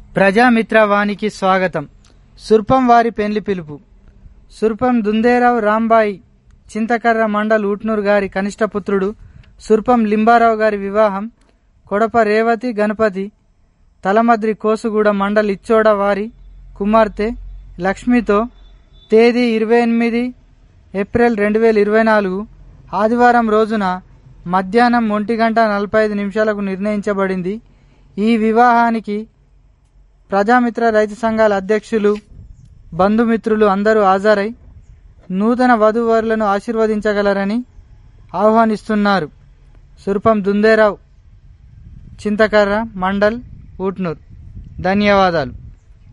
ప్రజామిత్రవానికి స్వాగతం సుర్పం వారి పెండ్లి పిలుపు సుర్పం దుందేరావు రాంబాయి చింతకర్ర మండల్ ఊట్నూరు గారి కనిష్ట పుత్రుడు సుర్పం లింబారావు గారి వివాహం కొడప రేవతి గణపతి తలమద్రి కోసుగూడ మండల్ ఇచ్చోడ వారి కుమార్తె లక్ష్మితో తేదీ ఇరవై ఎనిమిది ఏప్రిల్ రెండు వేల ఇరవై నాలుగు ఆదివారం రోజున మధ్యాహ్నం ఒంటి గంట నలభై ఐదు నిమిషాలకు నిర్ణయించబడింది ఈ వివాహానికి ప్రజామిత్ర రైతు సంఘాల అధ్యక్షులు బంధుమిత్రులు అందరూ హాజరై నూతన వధూవరులను ఆశీర్వదించగలరని ఆహ్వానిస్తున్నారు సురపం దుందేరావు చింతకర్ర మండల్ ఊట్నూర్ ధన్యవాదాలు